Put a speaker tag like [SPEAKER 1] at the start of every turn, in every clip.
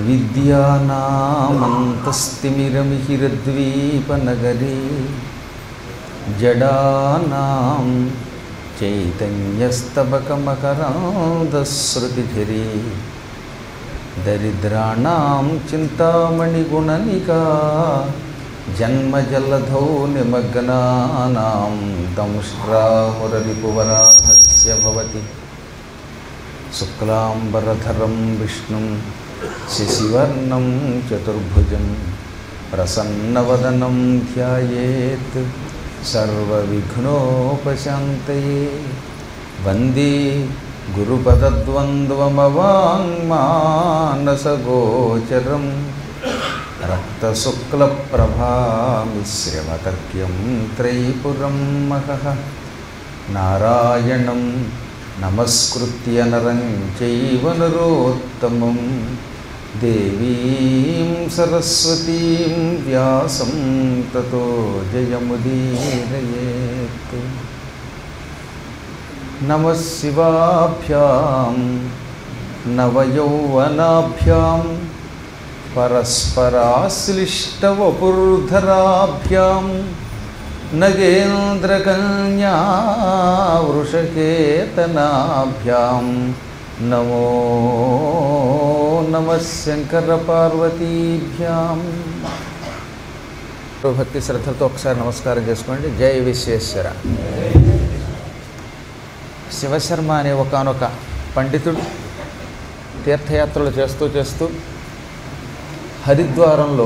[SPEAKER 1] అవిద్యానామంతస్తిమిరమిహిరద్వీపనగరీ జడానాం చైతన్యస్తబకమకరాంధశ్రుతిఝరీ దరిద్రాణం చింతామణిగుణనికా జన్మజలధౌ నిమగ్నానాం దంష్ట్రామురరిపువరాహస్య భవతి శుక్లాంబరధరం విష్ణుం శశివర్ణం చతుర్భుజం ప్రసన్నవదనం ధ్యాయేత్ సర్వవిఘ్నోపశాంతయే వందే గురుపదద్వంద్వమవాङ्మానసగోచరం రక్తశుక్లప్రభామిశ్రమతర్క్యం త్రైపురం మహః నారాయణం నమస్కృత్య నరం చైవ నరోత్తమం దేవీం సరస్వతీం వ్యాసం తతో జయముదీరయేత్ నమः శివాభ్యాం నవయౌవనాభ్యాం పరస్పరాశ్లిష్టవపుర్ధరాభ్యాం నగేంద్రకన్యా వృషకేతనాభ్యాం నమో నమ శంకరపార్వతీభ్యాం భక్తి శ్రద్ధలతో ఒకసారి నమస్కారం చేసుకోండి జై విశ్వేశ్వర శివశర్మ అనే ఒకనొక పండితుడు తీర్థయాత్రలు చేస్తూ చేస్తూ హరిద్వారంలో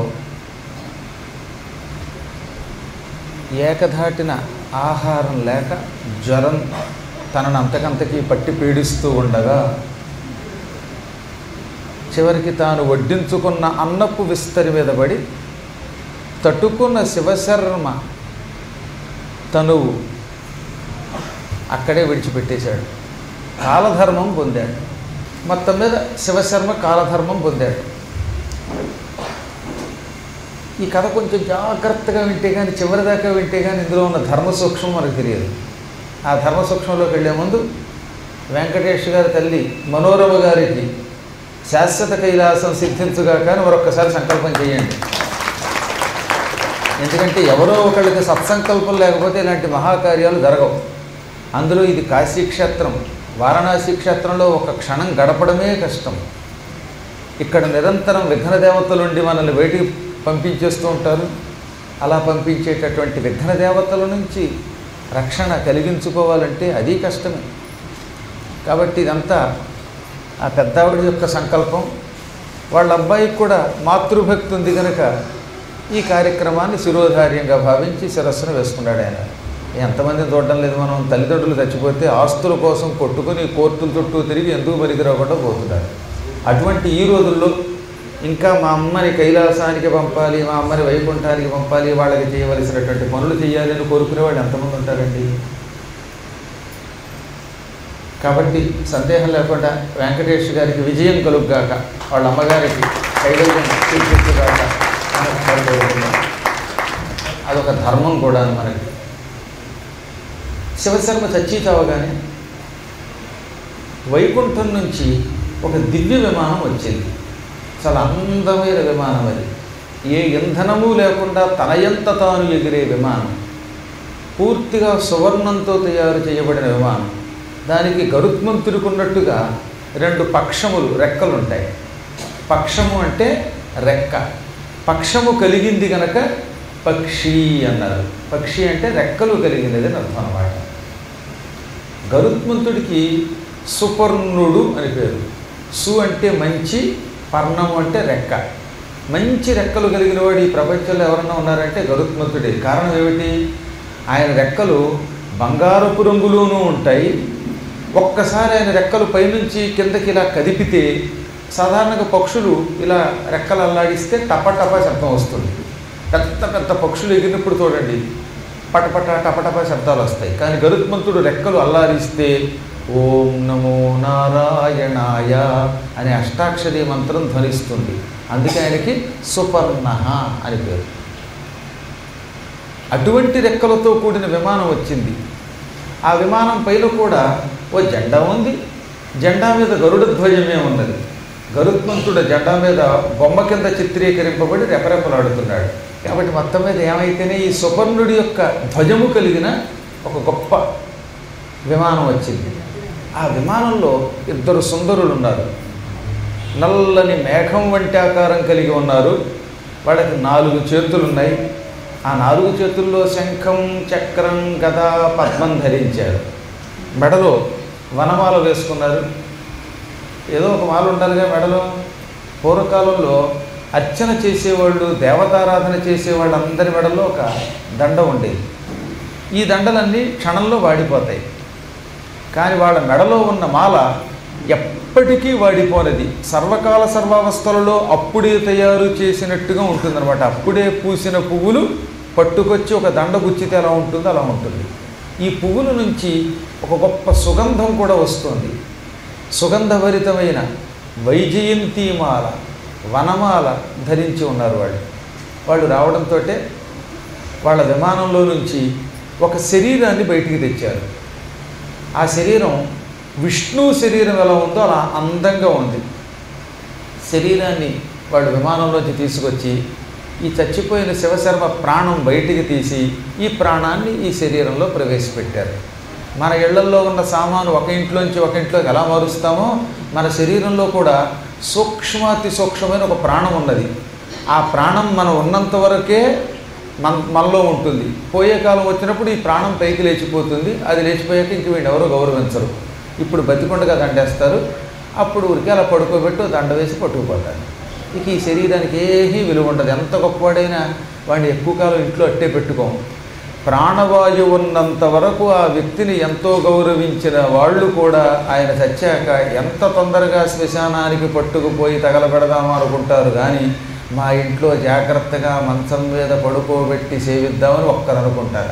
[SPEAKER 1] ఏకధాటిన ఆహారం లేక జ్వరం తనను అంతకంతకీ పట్టి పీడిస్తూ ఉండగా చివరికి తాను వడ్డించుకున్న అన్నపు విస్తరి మీద పడి తట్టుకున్న శివశర్మ తనువు అక్కడే విడిచిపెట్టేశాడు కాలధర్మం పొందాడు మొత్తం మీద శివశర్మ కాలధర్మం పొందాడు ఈ కథ కొంచెం జాగ్రత్తగా వింటే కానీ చివరిదాకా వింటే కానీ ఇందులో ఉన్న ధర్మ సూక్ష్మం మనకు తెలియదు ఆ ధర్మ సూక్ష్మంలోకి వెళ్ళే ముందు వెంకటేష్ గారి తల్లి మనోరమ గారికి శాశ్వత కైలాసం సిద్ధించుగా కానీ మరొక్కసారి సంకల్పం చేయండి ఎందుకంటే ఎవరో ఒకళ్ళకి సత్సంకల్పం లేకపోతే ఇలాంటి మహాకార్యాలు జరగవు అందులో ఇది కాశీక్షేత్రం వారణాసి క్షేత్రంలో ఒక క్షణం గడపడమే కష్టం ఇక్కడ నిరంతరం విఘ్న దేవతలుండి మనల్ని బయటికి పంపించేస్తూ ఉంటారు అలా పంపించేటటువంటి విఘ్న దేవతల నుంచి రక్షణ కలిగించుకోవాలంటే అది కష్టమే కాబట్టి ఇదంతా ఆ పెద్దావిడ యొక్క సంకల్పం వాళ్ళ అబ్బాయికి కూడా మాతృభక్తి ఉంది కనుక ఈ కార్యక్రమాన్ని శిరోధార్యంగా భావించి శిరస్సును వేసుకున్నాడు ఆయన ఎంతమందిని చూడడం లేదు మనం తల్లిదండ్రులు చచ్చిపోతే ఆస్తుల కోసం కొట్టుకుని కోర్టుల చుట్టూ తిరిగి ఎందుకు పనికి రాకుండా పోతున్నారు అటువంటి ఈ రోజుల్లో ఇంకా మా అమ్మని కైలాసానికి పంపాలి మా అమ్మని వైకుంఠానికి పంపాలి వాళ్ళకి చేయవలసినటువంటి పనులు చేయాలి అని కోరుకునే వాళ్ళు ఎంతమంది ఉంటారండి కాబట్టి సందేహం లేకుండా వెంకటేష్ గారికి విజయం కలుగ్గాక వాళ్ళ అమ్మగారికి కైవల్యం తీర్చిగాక అదొక ధర్మం కూడా మనకి శివశర్మ చచ్చి చావగానే వైకుంఠం నుంచి ఒక దివ్య విమానం వచ్చింది చాలా అందమైన విమానం అది ఏ ఇంధనము లేకుండా తనయంత తాను ఎగిరే విమానం పూర్తిగా సువర్ణంతో తయారు చేయబడిన విమానం దానికి గరుత్మంతుడికున్నట్టుగా రెండు పక్షములు రెక్కలు ఉంటాయి పక్షము అంటే రెక్క పక్షము కలిగింది గనక పక్షి అన్నారు పక్షి అంటే రెక్కలు కలిగినది అని అర్థం అన్నమాట గరుత్మంతుడికి సుపర్ణుడు అని పేరు సు అంటే మంచి పర్ణము అంటే రెక్క మంచి రెక్కలు కలిగిన వాడు ఈ ప్రపంచంలో ఎవరన్నా ఉన్నారంటే గరుత్మంతుడే కారణం ఏమిటి ఆయన రెక్కలు బంగారపు రంగులోనూ ఉంటాయి ఒక్కసారి ఆయన రెక్కలు పైనుంచి కిందకి ఇలా కదిపితే సాధారణంగా పక్షులు ఇలా రెక్కలు అల్లాడిస్తే టపటప శబ్దం వస్తుంది పెద్ద పెద్ద పక్షులు ఎగిరినప్పుడు చూడండి పటపట టపటప శబ్దాలు వస్తాయి కానీ గరుత్మంతుడు రెక్కలు అల్లారిస్తే ఓం నమో నారాయణాయ అనే అష్టాక్షరి మంత్రం ధ్వనిస్తుంది అందుకే ఆయనకి సుపర్ణ అని పేరు అటువంటి రెక్కలతో కూడిన విమానం వచ్చింది ఆ విమానం పైన కూడా ఓ జెండా ఉంది జెండా మీద గరుడ ధ్వజమే ఉన్నది గరుత్మంతుడు జెండా మీద బొమ్మ కింద చిత్రీకరింపబడి రెపరెపలాడుతున్నాడు కాబట్టి మొత్తం మీద ఏమైతేనే ఈ సుపర్ణుడి యొక్క ధ్వజము కలిగిన ఒక గొప్ప విమానం వచ్చింది ఆ విమానంలో ఇద్దరు సుందరులు ఉన్నారు నల్లని మేఘం వంటి ఆకారం కలిగి ఉన్నారు వాళ్ళకి నాలుగు చేతులు ఉన్నాయి ఆ నాలుగు చేతుల్లో శంఖం చక్రం గద పద్మం ధరించారు మెడలో వనమాల వేసుకున్నారు ఏదో ఒక మాల ఉండాలిగా మెడలో పూర్వకాలంలో అర్చన చేసేవాళ్ళు దేవతారాధన చేసేవాళ్ళు అందరి మెడలో ఒక దండ ఉండేది ఈ దండలన్నీ క్షణంలో వాడిపోతాయి కానీ వాళ్ళ మెడలో ఉన్న మాల ఎప్పటికీ వాడిపోనది సర్వకాల సర్వావస్థలలో అప్పుడే తయారు చేసినట్టుగా ఉంటుందన్నమాట అప్పుడే పూసిన పువ్వులు పట్టుకొచ్చి ఒక దండ గుచ్చితే ఎలా ఉంటుందో అలా ఉంటుంది ఈ పువ్వుల నుంచి ఒక గొప్ప సుగంధం కూడా వస్తుంది సుగంధభరితమైన వైజయంతిమాల వనమాల ధరించి ఉన్నారు వాళ్ళు వాళ్ళు రావడంతో వాళ్ళ విమానంలో నుంచి ఒక శరీరాన్ని బయటికి తెచ్చారు ఆ శరీరం విష్ణు శరీరం ఎలా ఉందో అలా అందంగా ఉంది శరీరాన్ని వాళ్ళు విమానంలోంచి తీసుకొచ్చి ఈ చచ్చిపోయిన శివశర్మ ప్రాణం బయటికి తీసి ఈ ప్రాణాన్ని ఈ శరీరంలో ప్రవేశపెట్టారు మన ఇళ్లల్లో ఉన్న సామాను ఒక ఇంట్లోంచి ఒక ఇంట్లోకి ఎలా మారుస్తామో మన శరీరంలో కూడా సూక్ష్మాతి సూక్ష్మమైన ఒక ప్రాణం ఉన్నది ఆ ప్రాణం మనం ఉన్నంత వరకే మన మనలో ఉంటుంది పోయే కాలం వచ్చినప్పుడు ఈ ప్రాణం పైకి లేచిపోతుంది అది లేచిపోయాక ఇంక వీడిని ఎవరో గౌరవించరు ఇప్పుడు బతికొండగా దండేస్తారు అప్పుడు ఉరికి అలా పడుకోబెట్టు దండ వేసి పట్టుకుపోతారు ఇక ఈ శరీరానికి ఏమీ విలువ ఉండదు ఎంత గొప్పవాడైనా వాడిని ఎక్కువ కాలం ఇంట్లో అట్టే పెట్టుకోం ప్రాణవాయువు ఉన్నంత వరకు ఆ వ్యక్తిని ఎంతో గౌరవించిన వాళ్ళు కూడా ఆయన చచ్చాక ఎంత తొందరగా శ్మశానానికి పట్టుకుపోయి తగలబెడదామో అనుకుంటారు కానీ మా ఇంట్లో జాగ్రత్తగా మంచం మీద పడుకోబెట్టి సేవిద్దామని ఒక్కరు అనుకుంటారు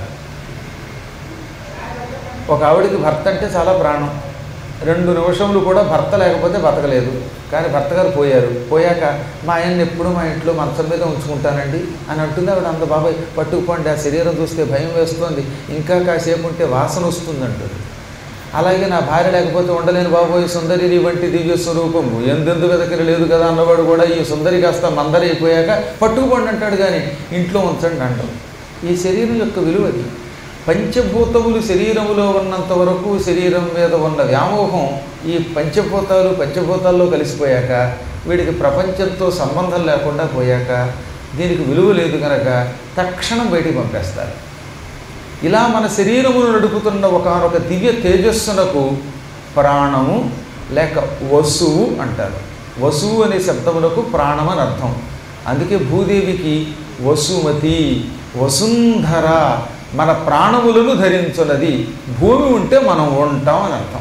[SPEAKER 1] ఒక ఆవిడికి భర్త అంటే చాలా ప్రాణం రెండు నిమిషములు కూడా భర్త లేకపోతే బతకలేదు కానీ భర్త గారు పోయారు పోయాక మా ఆయన్ని ఎప్పుడు మా ఇంట్లో మంచం మీద ఉంచుకుంటానండి అని అంటుంది ఆవిడ అంత బాబాయ్ పట్టుకుపోండి ఆ శరీరం చూస్తే భయం వేస్తుంది ఇంకా కాసేపు ఉంటే వాసన వస్తుంది అంటుంది అలాగే నా భార్య లేకపోతే ఉండలేని బాబోయ్ సుందరి వంటి దివ్య స్వరూపము ఎందెందు వెదకరి లేదు కదా అన్నవాడు కూడా ఈ సుందరి కాస్త మందరైపోయాక పట్టుకుపోండి అంటాడు కానీ ఇంట్లో ఉంచండి అంటాం ఈ శరీరం యొక్క విలువది పంచభూతములు శరీరములో ఉన్నంత వరకు శరీరం మీద ఉన్న వ్యామోహం ఈ పంచభూతాలు పంచభూతాల్లో కలిసిపోయాక వీడికి ప్రపంచంతో సంబంధం లేకుండా పోయాక దీనికి విలువ లేదు కనుక తక్షణం బయటికి పంపేస్తారు ఇలా మన శరీరమును నడుపుతున్న ఒకనొక దివ్య తేజస్సునకు ప్రాణము లేక వసువు అంటారు వసువు అనే శబ్దములకు ప్రాణం అని అర్థం అందుకే భూదేవికి వసుమతి వసుంధర మన ప్రాణములను ధరించున్నది భూమి ఉంటే మనం ఉంటాం అని అర్థం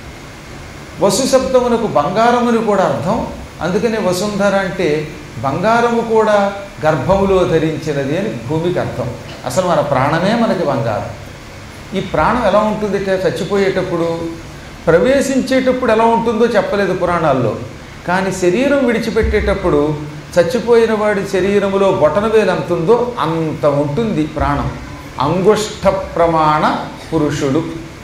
[SPEAKER 1] వసు శబ్దమునకు బంగారముని కూడా అర్థం అందుకనే వసుంధర అంటే బంగారము కూడా గర్భములో ధరించినది అని భూమికి అర్థం అసలు మన ప్రాణమే మనకి బంగారం ఈ ప్రాణం ఎలా ఉంటుంది చచ్చిపోయేటప్పుడు ప్రవేశించేటప్పుడు ఎలా ఉంటుందో చెప్పలేదు పురాణాల్లో కానీ శరీరం విడిచిపెట్టేటప్పుడు చచ్చిపోయిన వాడి శరీరములో బొటనవేలు ఎంత ఉందో అంత ఉంటుంది ప్రాణం అంగుష్ట ప్రమాణ పురుషుడు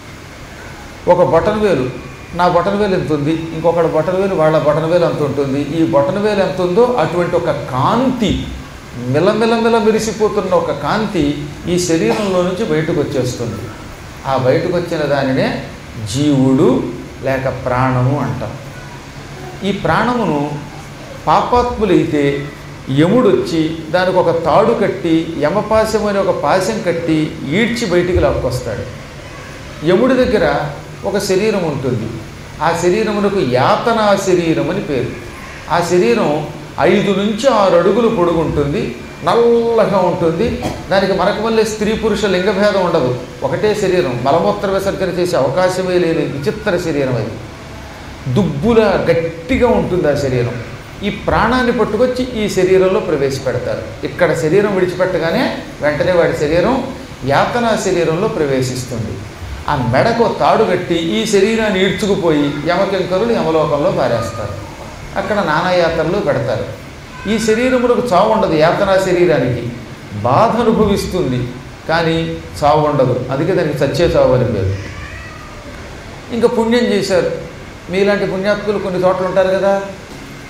[SPEAKER 1] ఒక బొటనవేలు నా బొటనవేలు ఎంత ఉంది ఇంకొకటి బొటనవేలు వాళ్ళ బొటనవేలు ఎంత ఉంటుంది ఈ బొటనవేలు ఎంత ఉందో అటువంటి ఒక కాంతి మిలమిలమిల మెరిసిపోతున్న ఒక కాంతి ఈ శరీరంలో నుంచి బయటకు వచ్చేస్తుంది ఆ బయటకు వచ్చిన దానినే జీవుడు లేక ప్రాణము అంటాం ఈ ప్రాణమును పాపాత్ములైతే యముడొచ్చి దానికి ఒక తాడు కట్టి యమపాశం అనే ఒక పాశం కట్టి ఈడ్చి బయటికి లాక్కొస్తాడు యముడి దగ్గర ఒక శరీరం ఉంటుంది ఆ శరీరమునకు యాతనా శరీరం అని పేరు ఆ శరీరం ఐదు నుంచి ఆరు అడుగులు పొడుగు ఉంటుంది నల్లగా ఉంటుంది దానికి మనకు మళ్ళీ స్త్రీ పురుష లింగభేదం ఉండదు ఒకటే శరీరం మలమూత్ర విసర్జన చేసే అవకాశమే లేని విచిత్ర శరీరం అది దుబ్బులా గట్టిగా ఉంటుంది ఆ శరీరం ఈ ప్రాణాన్ని పట్టుకొచ్చి ఈ శరీరంలో ప్రవేశపెడతారు ఇక్కడ శరీరం విడిచిపెట్టగానే వెంటనే వాడి శరీరం యాతనా శరీరంలో ప్రవేశిస్తుంది ఆ మెడకు తాడు కట్టి ఈ శరీరాన్ని ఈడ్చుకుపోయి యమకింకరులు యమలోకంలో పారేస్తారు అక్కడ నానాయాత్రలు పెడతారు ఈ శరీరములకు చావు ఉండదు యాతనా శరీరానికి బాధ అనుభవిస్తుంది కానీ చావు ఉండదు అందుకే దానికి చచ్చే చావు అని పేరు ఇంకా పుణ్యం చేశారు మీలాంటి పుణ్యాత్ములు కొన్ని చోట్ల ఉంటారు కదా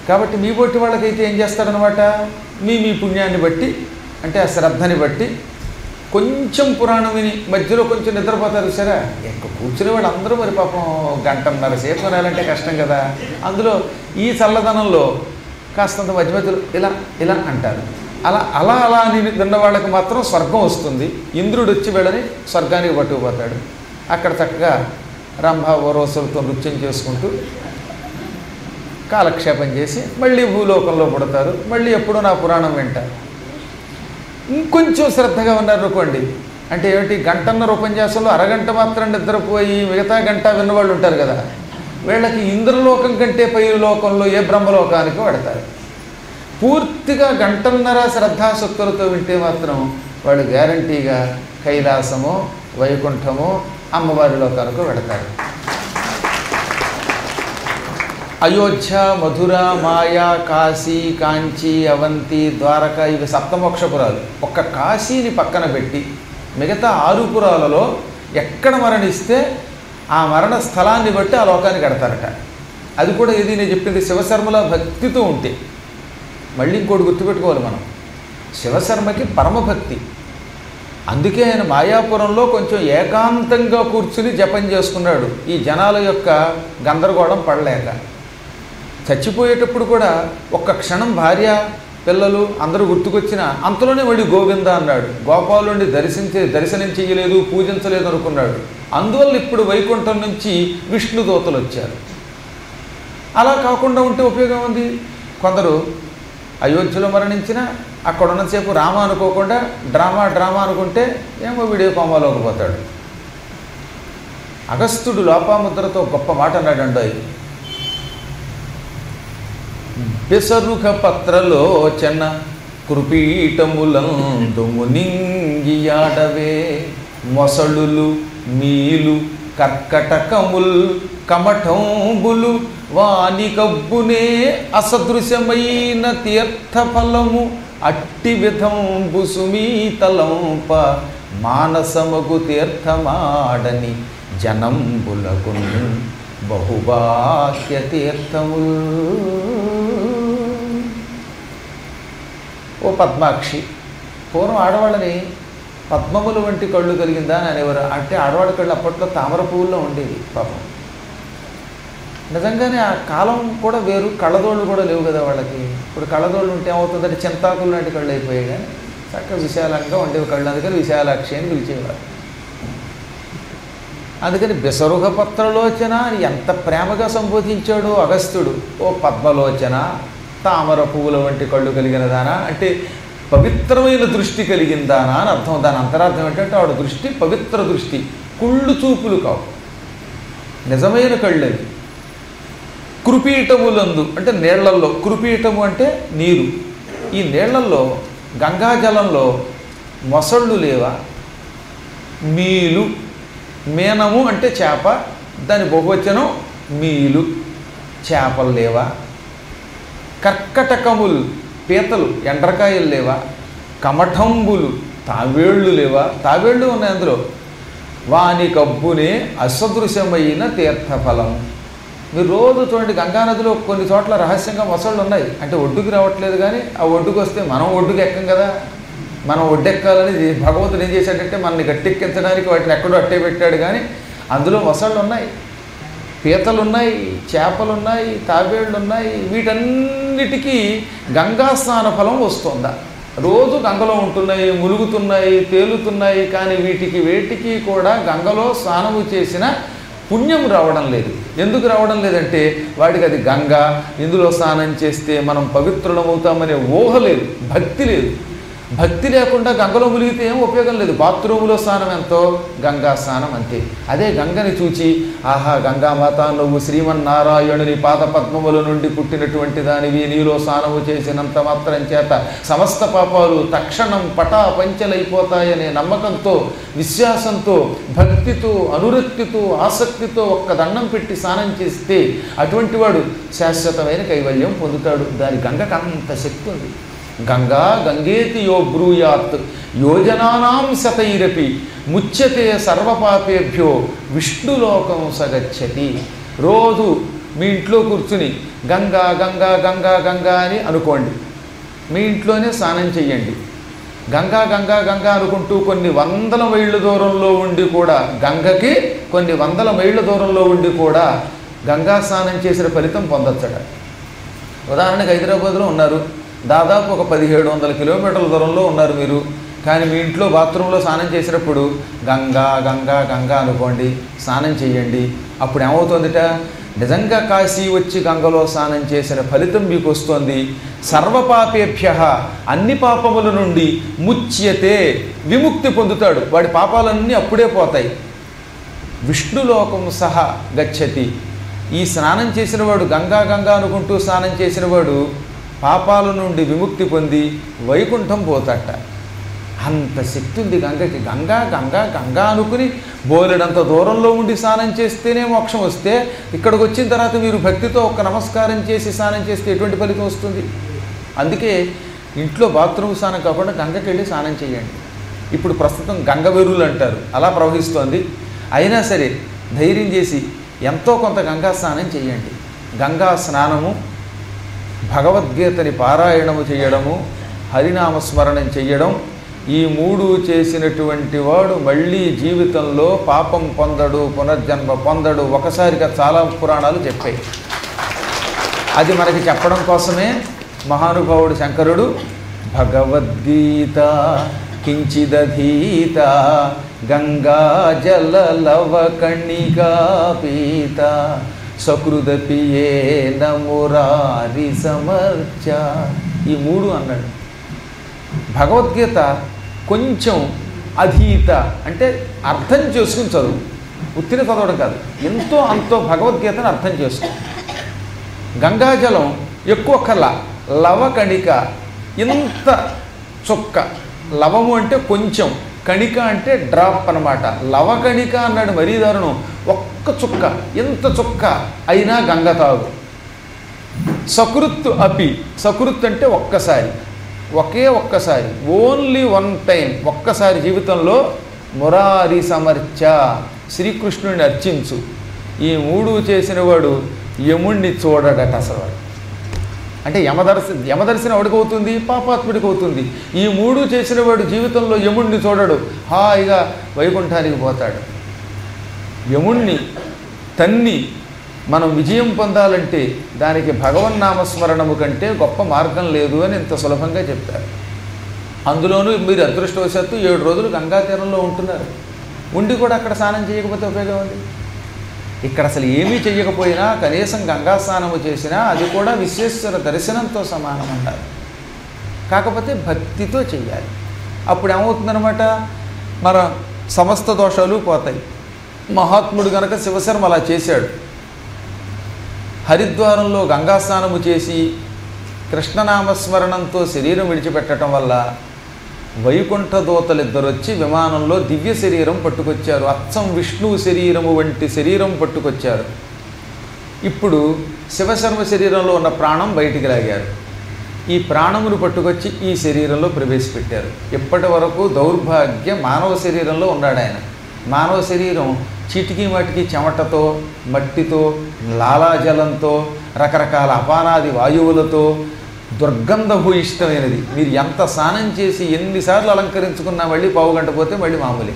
[SPEAKER 1] కాబట్టి మీ బొట్టి వాళ్ళకైతే ఏం చేస్తారనమాట మీ మీ పుణ్యాన్ని బట్టి అంటే ఆ శ్రద్ధని బట్టి కొంచెం పురాణం విని మధ్యలో కొంచెం నిద్రపోతారు సరే ఎక్కువ కూర్చునే వాళ్ళు అందరూ మరి పాపం గంటన్నర సేపు వినాలంటే కష్టం కదా అందులో ఈ చల్లదనంలో కాస్తంత మధ్య మధ్యలో ఇలా ఇలా అంటారు అలా అలా అలా అని విన్న వాళ్ళకి మాత్రం స్వర్గం వస్తుంది ఇంద్రుడు వచ్చి వెళ్ళని స్వర్గానికి పట్టుకుపోతాడు అక్కడ చక్కగా రంభ ఓరోసులతో నృత్యం చేసుకుంటూ కాలక్షేపం చేసి మళ్ళీ భూలోకంలో పుడతారు మళ్ళీ ఎప్పుడూ నా పురాణం వింటారు ఇంకొంచెం శ్రద్ధగా ఉన్నారనుకోండి అంటే ఏమిటి గంటన్నర ఉపన్యాసంలో అరగంట మాత్రం నిద్రపోయి మిగతా గంట విన్నవాళ్ళు ఉంటారు కదా వీళ్ళకి ఇంద్రలోకం కంటే పై లోకంలో ఏ బ్రహ్మలోకానికి పడతారు పూర్తిగా గంటన్నర శ్రద్ధాశక్తులతో వింటే మాత్రం వాళ్ళు గ్యారంటీగా కైలాసమో వైకుంఠమో అమ్మవారి లోకాలకు వెడతారు అయోధ్య మధుర మాయా కాశీ కాంచీ అవంతి ద్వారక ఇవి సప్తమోక్షపురాలు ఒక్క కాశీని పక్కన పెట్టి మిగతా ఆరు పురాలలో ఎక్కడ మరణిస్తే ఆ మరణ స్థలాన్ని బట్టి ఆ లోకానికి కడతారట అది కూడా ఇది నేను చెప్పింది శివశర్మల భక్తితో ఉంటే మళ్ళీ ఇంకోటి గుర్తుపెట్టుకోవాలి మనం శివశర్మకి పరమభక్తి అందుకే ఆయన మాయాపురంలో కొంచెం ఏకాంతంగా కూర్చుని జపం చేసుకున్నాడు ఈ జనాల యొక్క గందరగోళం పడలేక చచ్చిపోయేటప్పుడు కూడా ఒక్క క్షణం భార్య పిల్లలు అందరూ గుర్తుకొచ్చిన అంతలోనే మళ్ళీ గోవింద అన్నాడు గోపాలుడిని దర్శించే దర్శనం చేయలేదు పూజించలేదు అనుకున్నాడు అందువల్ల ఇప్పుడు వైకుంఠం నుంచి విష్ణుదూతలు వచ్చారు అలా కాకుండా ఉంటే ఉపయోగం ఉంది కొందరు అయోధ్యలో మరణించిన అక్కడ ఉన్నసేపు రామ అనుకోకుండా డ్రామా డ్రామా అనుకుంటే ఏమో వీడియో కోమాలోకి పోతాడు అగస్త్యుడు లోపాముద్రతో గొప్ప మాట అన్నాడు పెసరుఖ పత్రలోచన కృపీటములందు మునింగియాడవే మొసళులు మీలు కర్కటకముల్ కమఠంబులు వాని కబ్బునే అసదృశ్యమైన తీర్థఫలము అట్టి విధంబు సుమీతలంప మానసమగు తీర్థమాడని జనంబులకు బహుబాహ్య తీర్థముల్ ఓ పద్మాక్షి పూర్వం ఆడవాళ్ళని పద్మములు వంటి కళ్ళు కలిగిందా అని అనేవారు అంటే ఆడవాళ్ళ కళ్ళు అప్పట్లో తామర పువ్వుల్లో ఉండేవి పాపం నిజంగానే ఆ కాలం కూడా వేరు కళ్ళదోళ్ళు కూడా లేవు కదా వాళ్ళకి ఇప్పుడు కళ్ళదోళ్ళు ఉంటే ఏమవుతుందంటే చింతాకులు లాంటి కళ్ళు అయిపోయాయి కానీ చక్కగా విశాలంగా ఉండేవి కళ్ళు అందుకని విశాలాక్షి అని పిలిచేవారు అందుకని బిసరుగ పత్రలోచన అని ఎంత ప్రేమగా సంబోధించాడు అగస్త్యుడు ఓ పద్మలోచన తామర పువ్వుల వంటి కళ్ళు కలిగిన దానా అంటే పవిత్రమైన దృష్టి కలిగిందానా అని అర్థం దాని అంతరార్థం ఏంటంటే ఆవిడ దృష్టి పవిత్ర దృష్టి కుళ్ళు చూపులు కావు నిజమైన కళ్ళవి కృపీటములందు అంటే నీళ్లల్లో కృపీటము అంటే నీరు ఈ నీళ్లల్లో గంగాజలంలో మొసళ్ళు లేవా మీలు మీనము అంటే చేప దాని బహువచనం మీలు చేపలు లేవా కర్కటకములు పీతలు ఎండ్రకాయలు లేవా కమఠంబులు తావేళ్ళు లేవా తావేళ్ళు ఉన్నాయి అందులో వాని కబ్బునే అసదృశ్యమైన తీర్థఫలం మీరు రోజు చూడండి గంగానదిలో కొన్ని చోట్ల రహస్యంగా మొసళ్ళు ఉన్నాయి అంటే ఒడ్డుకి రావట్లేదు కానీ ఆ ఒడ్డుకు వస్తే మనం ఒడ్డుకు ఎక్కం కదా మనం ఒడ్డెక్కాలని భగవంతుడు ఏం చేశాడంటే మనల్ని గట్టెక్కించడానికి వాటిని ఎక్కడో అట్టే పెట్టాడు కానీ అందులో మొసళ్ళు ఉన్నాయి పీతలు ఉన్నాయి చేపలు ఉన్నాయి తాబేళ్ళు ఉన్నాయి వీటన్నిటికీ గంగా స్నాన ఫలం వస్తుందా రోజు గంగలో ఉంటున్నాయి ములుగుతున్నాయి తేలుతున్నాయి కానీ వీటికి వేటికి కూడా గంగలో స్నానము చేసిన పుణ్యం రావడం లేదు ఎందుకు రావడం లేదంటే వాడికి అది గంగ ఇందులో స్నానం చేస్తే మనం పవిత్రులమవుతామనే ఊహ లేదు భక్తి లేదు భక్తి లేకుండా గంగలో మునిగితే ఏం ఉపయోగం లేదు బాత్రూములో స్నానం ఎంతో గంగా స్నానం అంతే అదే గంగని చూచి ఆహా గంగామాత నువ్వు శ్రీమన్నారాయణుని పాద పద్మముల నుండి పుట్టినటువంటి దానివి నీలో స్నానము చేసినంత మాత్రం చేత సమస్త పాపాలు తక్షణం పటా పంచలైపోతాయనే నమ్మకంతో విశ్వాసంతో భక్తితో అనురక్తితో ఆసక్తితో ఒక్క దండం పెట్టి స్నానం చేస్తే అటువంటి వాడు శాశ్వతమైన కైవల్యం పొందుతాడు దాని గంగకు అంత శక్తి ఉంది గంగా గంగేతి యో బ్రూయాత్ యోజనానాం శతైరపి ముచ్యతే సర్వపాపేభ్యో విష్ణులోకం సగచ్చతి రోజు మీ ఇంట్లో కూర్చుని గంగా గంగా గంగా గంగా అని అనుకోండి మీ ఇంట్లోనే స్నానం చెయ్యండి గంగా గంగా గంగా అనుకుంటూ కొన్ని వందల మైళ్ళ దూరంలో ఉండి కూడా గంగకి కొన్ని వందల మైళ్ళ దూరంలో ఉండి కూడా గంగా స్నానం చేసిన ఫలితం పొందొచ్చట ఉదాహరణకి హైదరాబాద్లో ఉన్నారు దాదాపు ఒక పదిహేడు వందల కిలోమీటర్ల దూరంలో ఉన్నారు మీరు కానీ మీ ఇంట్లో బాత్రూంలో స్నానం చేసినప్పుడు గంగా గంగా గంగా అనుకోండి స్నానం చేయండి అప్పుడు ఏమవుతుందిట నిజంగా కాశీ వచ్చి గంగలో స్నానం చేసిన ఫలితం మీకు వస్తుంది సర్వపాపేభ్య అన్ని పాపముల నుండి ముచ్యతే విముక్తి పొందుతాడు వాడి పాపాలన్నీ అప్పుడే పోతాయి విష్ణులోకం సహా గచ్చతి ఈ స్నానం చేసినవాడు గంగా గంగా అనుకుంటూ స్నానం చేసినవాడు పాపాల నుండి విముక్తి పొంది వైకుంఠం పోతాట అంత శక్తి ఉంది గంగకి గంగా గంగా గంగా అనుకుని బోలెడంత దూరంలో ఉండి స్నానం చేస్తేనే మోక్షం వస్తే ఇక్కడికి వచ్చిన తర్వాత మీరు భక్తితో ఒక్క నమస్కారం చేసి స్నానం చేస్తే ఎటువంటి ఫలితం వస్తుంది అందుకే ఇంట్లో బాత్రూమ్ స్నానం కాకుండా గంగకి వెళ్ళి స్నానం చేయండి ఇప్పుడు ప్రస్తుతం గంగ వెరువులు అంటారు అలా ప్రవహిస్తోంది అయినా సరే ధైర్యం చేసి ఎంతో కొంత గంగా స్నానం చేయండి గంగా స్నానము భగవద్గీతని పారాయణము చేయడము హరినామస్మరణం చెయ్యడం ఈ మూడు చేసినటువంటి వాడు మళ్ళీ జీవితంలో పాపం పొందడు పునర్జన్మ పొందడు ఒకసారిగా చాలా పురాణాలు చెప్పాయి అది మనకి చెప్పడం కోసమే మహానుభావుడు శంకరుడు భగవద్గీత కించిదధీత గంగా జల లవ కణికా పీత సకృదపి ఏ నమురారి సమర్చ ఈ మూడు అన్నాడు భగవద్గీత కొంచెం అధీత అంటే అర్థం చేసుకుని చదువు ఉత్తిన చదవడం కాదు ఎంతో అంతో భగవద్గీతను అర్థం చేసుకో గంగాజలం ఎక్కువ కల లవకణిక ఇంత చుక్క లవము అంటే కొంచెం కణిక అంటే డ్రాప్ అన్నమాట లవకణిక అన్నాడు మరీ దారుణం ఒక్క చుక్క ఎంత చుక్క అయినా గంగ తాగు సకృత్తు అపి సకృత్ అంటే ఒక్కసారి ఒకే ఒక్కసారి ఓన్లీ వన్ టైం ఒక్కసారి జీవితంలో మురారి సమర్చ శ్రీకృష్ణుడిని అర్చించు ఈ మూడు చేసిన వాడు యముణ్ణి చూడడట అసలు వాడు అంటే యమదర్శ యమదర్శనం ఎవడికి అవుతుంది పాపాత్ముడికి అవుతుంది ఈ మూడు చేసిన వాడు జీవితంలో యముణ్ణి చూడడు హాయిగా వైకుంఠానికి పోతాడు యముణ్ణి తన్ని మనం విజయం పొందాలంటే దానికి భగవన్నామస్మరణము కంటే గొప్ప మార్గం లేదు అని ఇంత సులభంగా చెప్పారు అందులోనూ మీరు అదృష్టవశాత్తు ఏడు రోజులు గంగా తీరంలో ఉంటున్నారు ఉండి కూడా అక్కడ స్నానం చేయకపోతే ఉపయోగం ఉంది ఇక్కడ అసలు ఏమీ చెయ్యకపోయినా కనీసం గంగా స్నానము చేసినా అది కూడా విశ్వేశ్వర దర్శనంతో సమానం అంటారు కాకపోతే భక్తితో చెయ్యాలి అప్పుడు ఏమవుతుందనమాట మన సమస్త దోషాలు పోతాయి మహాత్ముడు గనక శివశర్మ అలా చేశాడు హరిద్వారంలో గంగా స్నానము చేసి కృష్ణనామస్మరణంతో శరీరం విడిచిపెట్టడం వల్ల వైకుంఠ దూతలు ఇద్దరు వచ్చి విమానంలో దివ్య శరీరం పట్టుకొచ్చారు అచ్చం విష్ణువు శరీరము వంటి శరీరం పట్టుకొచ్చారు ఇప్పుడు శివశర్మ శరీరంలో ఉన్న ప్రాణం బయటికి లాగారు ఈ ప్రాణమును పట్టుకొచ్చి ఈ శరీరంలో ప్రవేశపెట్టారు ఇప్పటి వరకు దౌర్భాగ్య మానవ శరీరంలో ఉన్నాడు ఆయన మానవ శరీరం చిటికి మటికి చెమటతో మట్టితో లాలాజలంతో రకరకాల అపానాది వాయువులతో దుర్గంధభూయిష్టమైనది మీరు ఎంత స్నానం చేసి ఎన్నిసార్లు అలంకరించుకున్నా మళ్ళీ పావు గంట పోతే మళ్ళీ మామూలే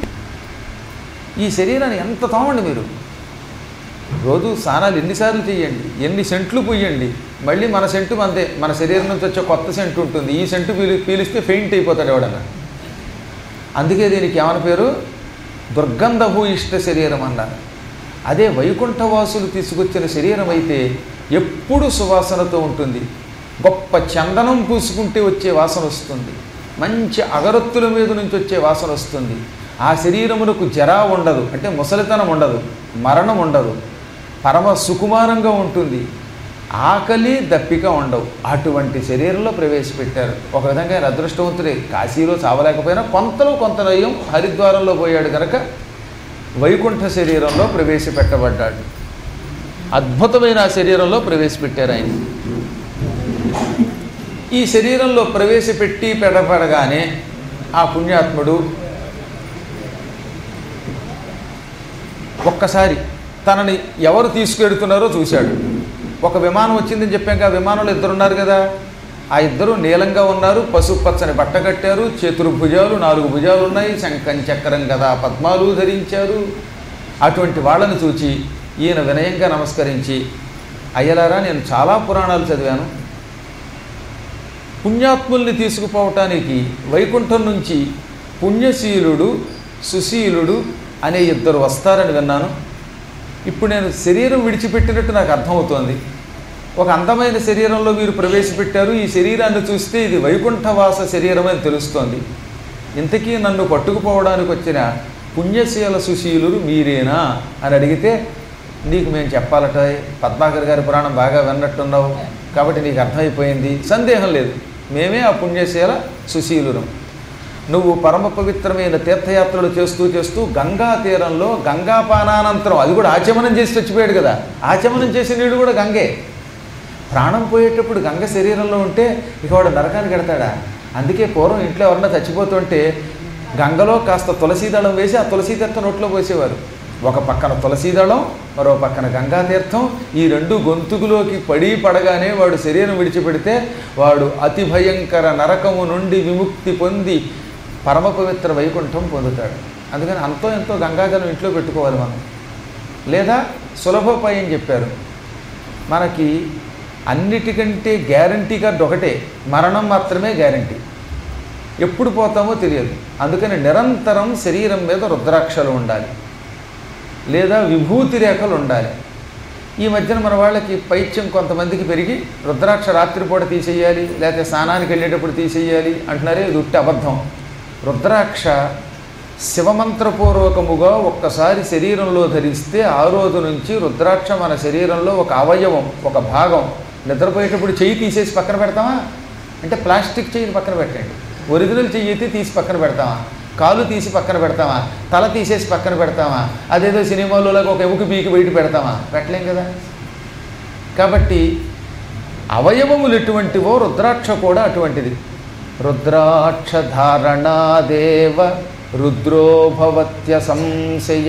[SPEAKER 1] ఈ శరీరాన్ని ఎంత తోమండి మీరు రోజు స్నానాలు ఎన్నిసార్లు చేయండి ఎన్ని సెంట్లు పుయ్యండి మళ్ళీ మన సెంటు అంతే మన శరీరం నుంచి వచ్చే కొత్త సెంటు ఉంటుంది ఈ సెంటు పీలి పీలిస్తే ఫెయింట్ అయిపోతాడు ఎవడన్నా అందుకే దీనికి ఏమని పేరు దుర్గంధభూ ఇష్ట శరీరం అన్నారు అదే వైకుంఠవాసులు తీసుకొచ్చిన శరీరం అయితే ఎప్పుడు సువాసనతో ఉంటుంది గొప్ప చందనం పూసుకుంటే వచ్చే వాసన వస్తుంది మంచి అగరత్తుల మీద నుంచి వచ్చే వాసన వస్తుంది ఆ శరీరమునకు జరా ఉండదు అంటే ముసలితనం ఉండదు మరణం ఉండదు పరమ సుకుమారంగా ఉంటుంది ఆకలి దప్పిక ఉండవు అటువంటి శరీరంలో ప్రవేశపెట్టారు ఒక విధంగా ఆయన అదృష్టవంతుడే కాశీలో చావలేకపోయినా కొంతలో కొంత నయం హరిద్వారంలో పోయాడు కనుక వైకుంఠ శరీరంలో ప్రవేశపెట్టబడ్డాడు అద్భుతమైన ఆ శరీరంలో ప్రవేశపెట్టారు ఆయన ఈ శరీరంలో ప్రవేశపెట్టి పెడపడగానే ఆ పుణ్యాత్ముడు ఒక్కసారి తనని ఎవరు తీసుకెడుతున్నారో చూశాడు ఒక విమానం వచ్చిందని చెప్పాక ఆ విమానంలో ఇద్దరు ఉన్నారు కదా ఆ ఇద్దరు నీలంగా ఉన్నారు పసుపు పచ్చని బట్ట కట్టారు చేతులు భుజాలు నాలుగు భుజాలు ఉన్నాయి శంఖం చక్రం కదా పద్మాలు ధరించారు అటువంటి వాళ్ళని చూచి ఈయన వినయంగా నమస్కరించి అయ్యలారా నేను చాలా పురాణాలు చదివాను పుణ్యాత్ముల్ని తీసుకుపోవటానికి వైకుంఠం నుంచి పుణ్యశీలుడు సుశీలుడు అనే ఇద్దరు వస్తారని విన్నాను ఇప్పుడు నేను శరీరం విడిచిపెట్టినట్టు నాకు అర్థమవుతోంది ఒక అందమైన శరీరంలో మీరు ప్రవేశపెట్టారు ఈ శరీరాన్ని చూస్తే ఇది వైకుంఠవాస శరీరం అని తెలుస్తోంది ఇంతకీ నన్ను పట్టుకుపోవడానికి వచ్చిన పుణ్యశీల సుశీలురు మీరేనా అని అడిగితే నీకు మేము చెప్పాలట పద్మాకర్ గారి పురాణం బాగా విన్నట్టున్నావు కాబట్టి నీకు అర్థమైపోయింది సందేహం లేదు మేమే ఆ పుణ్యశీల సుశీలురం నువ్వు పరమ పవిత్రమైన తీర్థయాత్రలు చేస్తూ చేస్తూ గంగా తీరంలో గంగాపానానంతరం అది కూడా ఆచమనం చేసి చచ్చిపోయాడు కదా ఆచమనం చేసిన నీడు కూడా గంగే ప్రాణం పోయేటప్పుడు గంగ శరీరంలో ఉంటే ఇక వాడు నరకానికి ఎడతాడా అందుకే పూర్వం ఇంట్లో ఎవరన్నా చచ్చిపోతుంటే గంగలో కాస్త తులసీదళం వేసి ఆ తులసీ తీర్థం నోట్లో పోసేవారు ఒక పక్కన తులసీదళం మరో పక్కన గంగా తీర్థం ఈ రెండు గొంతుకులోకి పడి పడగానే వాడు శరీరం విడిచిపెడితే వాడు అతి భయంకర నరకము నుండి విముక్తి పొంది పరమ పవిత్ర వైకుంఠం పొందుతాడు అందుకని అంతో ఎంతో గంగాజలం ఇంట్లో పెట్టుకోవాలి మనం లేదా సులభోపాయం చెప్పారు మనకి అన్నిటికంటే గ్యారంటీ కార్డు ఒకటే మరణం మాత్రమే గ్యారంటీ ఎప్పుడు పోతామో తెలియదు అందుకని నిరంతరం శరీరం మీద రుద్రాక్షలు ఉండాలి లేదా విభూతి రేఖలు ఉండాలి ఈ మధ్యన మన వాళ్ళకి పైత్యం కొంతమందికి పెరిగి రుద్రాక్ష రాత్రిపూట తీసేయాలి లేకపోతే స్నానానికి వెళ్ళేటప్పుడు తీసేయాలి అంటున్నారే ఇది ఉట్టి అబద్ధం రుద్రాక్ష శివమంత్రపూర్వకముగా ఒక్కసారి శరీరంలో ధరిస్తే ఆ రోజు నుంచి రుద్రాక్ష మన శరీరంలో ఒక అవయవం ఒక భాగం నిద్రపోయేటప్పుడు చెయ్యి తీసేసి పక్కన పెడతామా అంటే ప్లాస్టిక్ చెయ్యిని పక్కన పెట్టండి ఒరిజినల్ చెయ్యి అయితే తీసి పక్కన పెడతామా కాలు తీసి పక్కన పెడతామా తల తీసేసి పక్కన పెడతామా అదేదో సినిమాలో లాగా ఒక ఎముక బీకి బయట పెడతామా పెట్టలేం కదా కాబట్టి అవయవములు ఎటువంటివో రుద్రాక్ష కూడా అటువంటిది రుద్రాక్ష ధారణాదేవ రుద్రో భవత్య సంశయ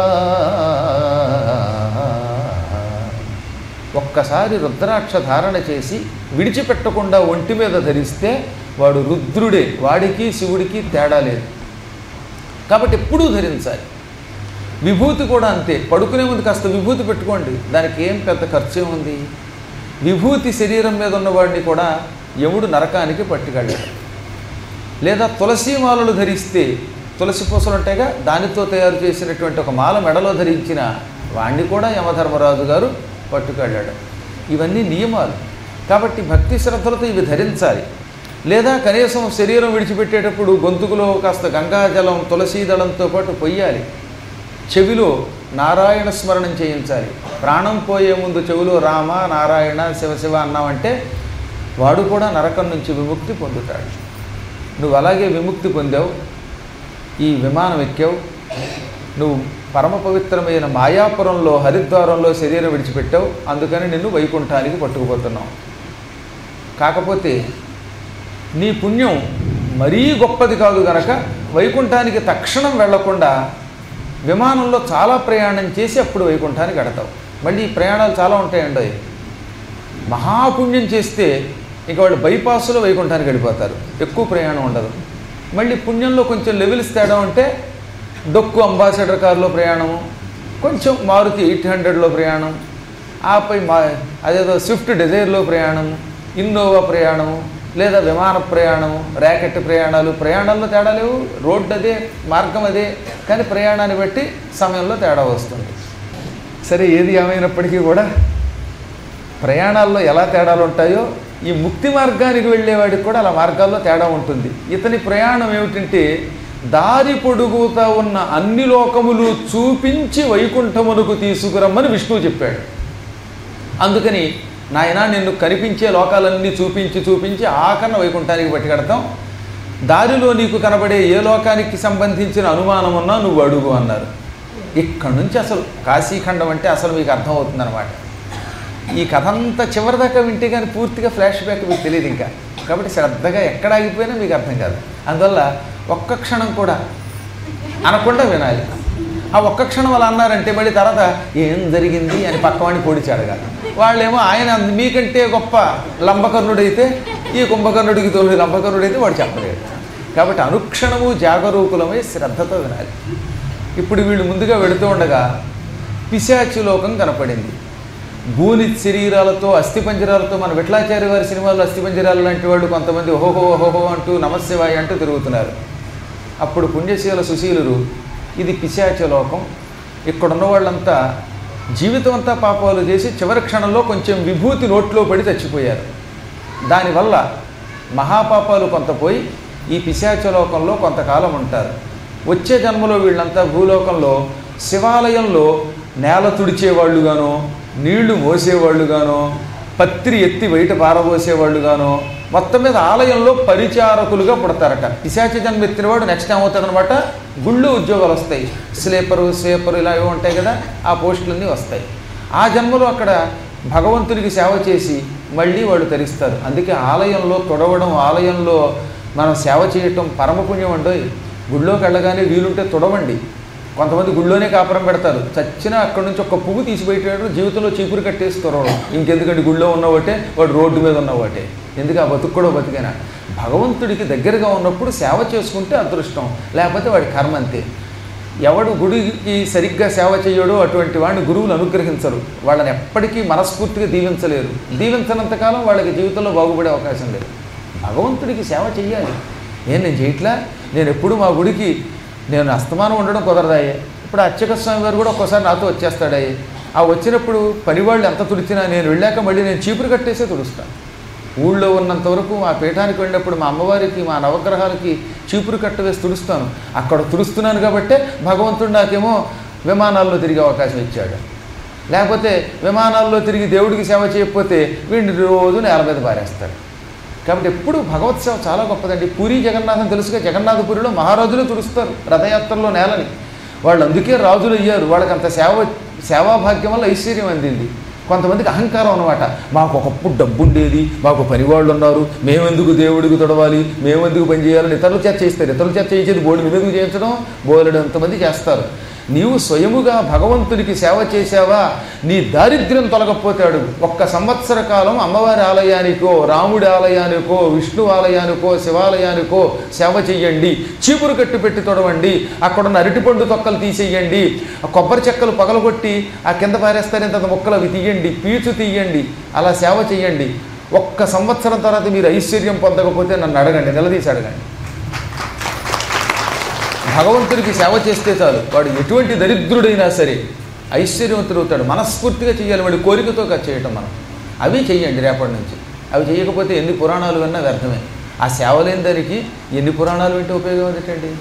[SPEAKER 1] ఒక్కసారి రుద్రాక్ష ధారణ చేసి విడిచిపెట్టకుండా ఒంటి మీద ధరిస్తే వాడు రుద్రుడే వాడికి శివుడికి తేడా లేదు కాబట్టి ఎప్పుడూ ధరించాలి విభూతి కూడా అంతే పడుకునే ముందు కాస్త విభూతి పెట్టుకోండి దానికి ఏం పెద్ద ఖర్చు ఏముంది విభూతి శరీరం మీద ఉన్నవాడిని కూడా యముడు నరకానికి పట్టుకెళ్ళాడు లేదా తులసి మాలలు ధరిస్తే తులసి పూసలు ఉంటాయిగా దానితో తయారు చేసినటువంటి ఒక మాల మెడలో ధరించిన వాణ్ణి కూడా యమధర్మరాజు గారు పట్టుకెళ్ళాడు ఇవన్నీ నియమాలు కాబట్టి భక్తి శ్రద్ధలతో ఇవి ధరించాలి లేదా కనీసం శరీరం విడిచిపెట్టేటప్పుడు గొంతుకులో కాస్త గంగాజలం తులసీ దళంతో పాటు పొయ్యాలి చెవిలో నారాయణ స్మరణం చేయించాలి ప్రాణం పోయే ముందు చెవిలో రామ నారాయణ శివ శివ అన్నామంటే వాడు కూడా నరకం నుంచి విముక్తి పొందుతాడు నువ్వు అలాగే విముక్తి పొందావు ఈ విమానం ఎక్కావు నువ్వు పరమ పవిత్రమైన మాయాపురంలో హరిద్వారంలో శరీరం విడిచిపెట్టావు అందుకని నిన్ను వైకుంఠానికి పట్టుకుపోతున్నావు కాకపోతే నీ పుణ్యం మరీ గొప్పది కాదు గనక వైకుంఠానికి తక్షణం వెళ్లకుండా విమానంలో చాలా ప్రయాణం చేసి అప్పుడు వైకుంఠానికి వెడతావు మళ్ళీ ఈ ప్రయాణాలు చాలా ఉంటాయండి అవి. మహాపుణ్యం చేస్తే ఇక వాళ్ళు బైపాస్లో వైకుంఠానికి వెళ్ళిపోతారు ఎక్కువ ప్రయాణం ఉండదు మళ్ళీ పుణ్యంలో కొంచెం లెవెల్స్ తేడా ఉంటే డొక్కు అంబాసిడర్ కారులో ప్రయాణము కొంచెం మారుతి ఎయిట్ హండ్రెడ్లో ప్రయాణం ఆపై మా అదేదో స్విఫ్ట్ డిజైర్లో ప్రయాణం ఇన్నోవా ప్రయాణము లేదా విమాన ప్రయాణము ర్యాకెట్ ప్రయాణాలు ప్రయాణాల్లో తేడా లేవు రోడ్డు అదే మార్గం అదే కానీ ప్రయాణాన్ని బట్టి సమయంలో తేడా వస్తుంది సరే ఏది ఏమైనప్పటికీ కూడా ప్రయాణాల్లో ఎలా తేడాలు ఉంటాయో ఈ ముక్తి మార్గానికి వెళ్ళేవాడికి కూడా అలా మార్గాల్లో తేడా ఉంటుంది ఇతని ప్రయాణం ఏమిటంటే దారి పొడుగుతా ఉన్న అన్ని లోకములు చూపించి వైకుంఠమునకు తీసుకురమ్మని విష్ణువు చెప్పాడు అందుకని నాయన నిన్ను కనిపించే లోకాలన్నీ చూపించి చూపించి ఆకరణ వైకుంఠానికి పట్టుకెడతాం దారిలో నీకు కనబడే ఏ లోకానికి సంబంధించిన అనుమానం ఉన్నా నువ్వు అడుగు అన్నారు ఇక్కడి నుంచి అసలు కాశీఖండం అంటే అసలు మీకు అర్థమవుతుందన్నమాట ఈ కథ అంతా చివరిదాకా వింటే కానీ పూర్తిగా ఫ్లాష్ బ్యాక్ మీకు తెలియదు ఇంకా కాబట్టి శ్రద్ధగా ఎక్కడ ఆగిపోయినా మీకు అర్థం కాదు అందువల్ల ఒక్క క్షణం కూడా అనకుండా వినాలి ఆ ఒక్క క్షణం అలా అన్నారంటే మళ్ళీ తర్వాత ఏం జరిగింది అని పక్కవాడిని పొడిచి అడగాలి వాళ్ళేమో ఆయన మీకంటే గొప్ప లంబకర్ణుడైతే ఈ కుంభకర్ణుడికి తోడు లంబకర్ణుడైతే వాడు చెప్పలేడు కాబట్టి అనుక్షణము జాగరూకులమై శ్రద్ధతో వినాలి ఇప్పుడు వీళ్ళు ముందుగా వెళుతూ ఉండగా పిశాచి లోకం కనపడింది భూని శరీరాలతో అస్థిపంజరాలతో మన విట్లాచార్య వారి సినిమాల్లో అస్థిపంజరాలు లాంటి వాళ్ళు కొంతమంది ఓహో ఓహో అంటూ నమశివాయ అంటూ తిరుగుతున్నారు అప్పుడు పుణ్యశీల సుశీలురు ఇది పిశాచ లోకం ఇక్కడున్న వాళ్ళంతా జీవితం అంతా పాపాలు చేసి చివరి క్షణంలో కొంచెం విభూతి నోట్లో పడి చచ్చిపోయారు దానివల్ల మహాపాపాలు కొంత పోయి ఈ పిశాచ లోకంలో కొంతకాలం ఉంటారు వచ్చే జన్మలో వీళ్ళంతా భూలోకంలో శివాలయంలో నేల తుడిచేవాళ్ళుగానో నీళ్లు మోసేవాళ్ళుగానో పత్రి ఎత్తి బయట పారబోసేవాళ్ళుగానో మొత్తం మీద ఆలయంలో పరిచారకులుగా పుడతారట పిశాచ జన్మ ఎత్తినవాడు నెక్స్ట్ ఏమవుతాడనమాట గుళ్ళు ఉద్యోగాలు వస్తాయి స్లీపరు స్వీపరు ఇలా ఏవో ఉంటాయి కదా ఆ పోస్టులన్నీ వస్తాయి ఆ జన్మలో అక్కడ భగవంతుడికి సేవ చేసి మళ్ళీ వాళ్ళు తరిస్తారు అందుకే ఆలయంలో తొడవడం ఆలయంలో మనం సేవ చేయటం పరమపుణ్యం అండోయ్ గుళ్ళోకి వెళ్ళగానే వీలుంటే తొడవండి కొంతమంది గుళ్ళోనే కాపురం పెడతారు చచ్చినా అక్కడి నుంచి ఒక పువ్వు తీసి బయట జీవితంలో చీపురు కట్టేసి తొరవడం ఇంకెందుకంటే గుళ్ళో ఉన్నవాటే వాడు రోడ్డు మీద ఉన్నవాటే ఎందుకు ఆ బతుకు కూడా బతికేనా భగవంతుడికి దగ్గరగా ఉన్నప్పుడు సేవ చేసుకుంటే అదృష్టం లేకపోతే వాడి కర్మ అంతే ఎవడు గుడికి సరిగ్గా సేవ చేయడో అటువంటి వాడిని గురువులు అనుగ్రహించరు వాళ్ళని ఎప్పటికీ మనస్ఫూర్తిగా దీవించలేరు దీవించనంతకాలం వాళ్ళకి జీవితంలో బాగుపడే అవకాశం లేదు భగవంతుడికి సేవ చెయ్యాలి ఏం నేను చేయట్లా నేను ఎప్పుడు మా గుడికి నేను అస్తమానం ఉండడం కుదరదాయే ఇప్పుడు అర్చక స్వామి వారు కూడా ఒక్కోసారి నాతో వచ్చేస్తాడాయి ఆ వచ్చినప్పుడు పనివాళ్ళు ఎంత తుడిచినా నేను వెళ్ళాక మళ్ళీ నేను చీపురు కట్టేసే తుడుస్తాను ఊళ్ళో ఉన్నంత వరకు మా పీఠానికి వెళ్ళినప్పుడు మా అమ్మవారికి మా నవగ్రహాలకి చీపురు కట్ట వేసి తుడుస్తాను అక్కడ తుడుస్తున్నాను కాబట్టే భగవంతుడు నాకేమో విమానాల్లో తిరిగే అవకాశం ఇచ్చాడు లేకపోతే విమానాల్లో తిరిగి దేవుడికి సేవ చేయకపోతే వీడిని రోజు నేల మీద పారేస్తాడు కాబట్టి ఎప్పుడు భగవత్ సేవ చాలా గొప్పదండి పూరి జగన్నాథం తెలుసుగా జగన్నాథపురిలో మహారాజులు తుడుస్తారు రథయాత్రలో నేలని వాళ్ళు అందుకే రాజులు అయ్యారు వాళ్ళకి అంత సేవ సేవాభాగ్యం వల్ల ఐశ్వర్యం అందింది కొంతమందికి అహంకారం అనమాట మాకు ఒకప్పుడు డబ్బు ఉండేది మాకు పనివాళ్ళు ఉన్నారు మేమెందుకు దేవుడికి తొడవాలి మేమెందుకు పని చేయాలని ఇతరుల చేత చేస్తారు ఇతరుల చేత చేయించేది బోర్డు నువ్వెందుకు చేయించడం బోలెడు ఎంతమంది చేస్తారు నీవు స్వయముగా భగవంతుడికి సేవ చేశావా నీ దారిద్ర్యం తొలగపోతాడు ఒక్క సంవత్సర కాలం అమ్మవారి ఆలయానికో రాముడి ఆలయానికో విష్ణు ఆలయానికో శివాలయానికో సేవ చెయ్యండి చీపురు కట్టు పెట్టి తొడవండి అక్కడున్న అరటిపండు తొక్కలు తీసేయండి ఆ కొబ్బరి చెక్కలు పగలగొట్టి ఆ కింద పారేస్తారు ఇంత ముక్కలు అవి తీయండి పీచు తీయండి అలా సేవ చెయ్యండి ఒక్క సంవత్సరం తర్వాత మీరు ఐశ్వర్యం పొందకపోతే నన్ను అడగండి నిలదీసి అడగండి భగవంతుడికి సేవ చేస్తే చాలు వాడు ఎటువంటి దరిద్రుడైనా సరే ఐశ్వర్యవంతుడు అవుతాడు మనస్ఫూర్తిగా చేయాలి వాడి కోరికతో కాదు చేయటం మనం అవి చెయ్యండి రేపటి నుంచి అవి చేయకపోతే ఎన్ని పురాణాలు విన్నా వ్యర్థమే ఆ సేవ లేని దానికి ఎన్ని పురాణాలు వింటే ఉపయోగం ఏంటండి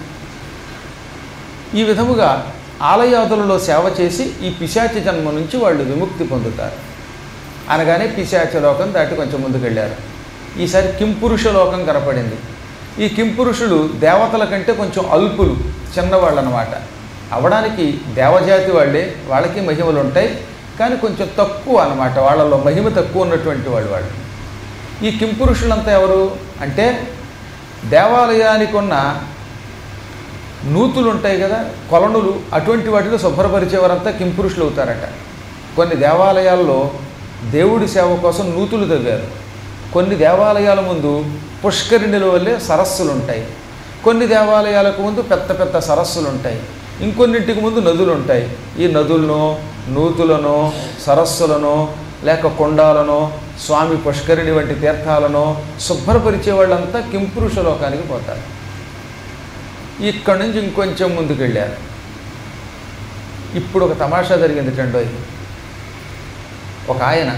[SPEAKER 1] ఈ విధముగా ఆలయాదులలో సేవ చేసి ఈ పిశాచ జన్మ నుంచి వాళ్ళు విముక్తి పొందుతారు అనగానే పిశాచ లోకం దాటి కొంచెం ముందుకెళ్ళారు ఈసారి కింపురుష లోకం కనపడింది ఈ కింపురుషులు దేవతల కంటే కొంచెం అల్పులు చిన్నవాళ్ళు అనమాట అవడానికి దేవజాతి వాళ్ళే వాళ్ళకి మహిమలు ఉంటాయి కానీ కొంచెం తక్కువ అనమాట వాళ్ళలో మహిమ తక్కువ ఉన్నటువంటి వాళ్ళు వాళ్ళు ఈ కింపురుషులంతా ఎవరు అంటే దేవాలయానికి ఉన్న నూతులు ఉంటాయి కదా కొలనులు అటువంటి వాటిలో శుభ్రపరిచేవారంతా కింపురుషులు అవుతారట కొన్ని దేవాలయాల్లో దేవుడి సేవ కోసం నూతులు తవ్వారు కొన్ని దేవాలయాల ముందు పుష్కరిణిల వల్లే సరస్సులు ఉంటాయి కొన్ని దేవాలయాలకు ముందు పెద్ద పెద్ద సరస్సులు ఉంటాయి ఇంకొన్నింటికి ముందు నదులు ఉంటాయి ఈ నదులను నూతులను సరస్సులను లేక కొండాలను స్వామి పుష్కరిణి వంటి తీర్థాలను శుభ్రపరిచే వాళ్ళంతా కింపురుష లోకానికి పోతారు ఇక్కడి నుంచి ఇంకొంచెం ముందుకు వెళ్ళారు ఇప్పుడు ఒక తమాషా జరిగింది టండోయ్ ఒక ఆయన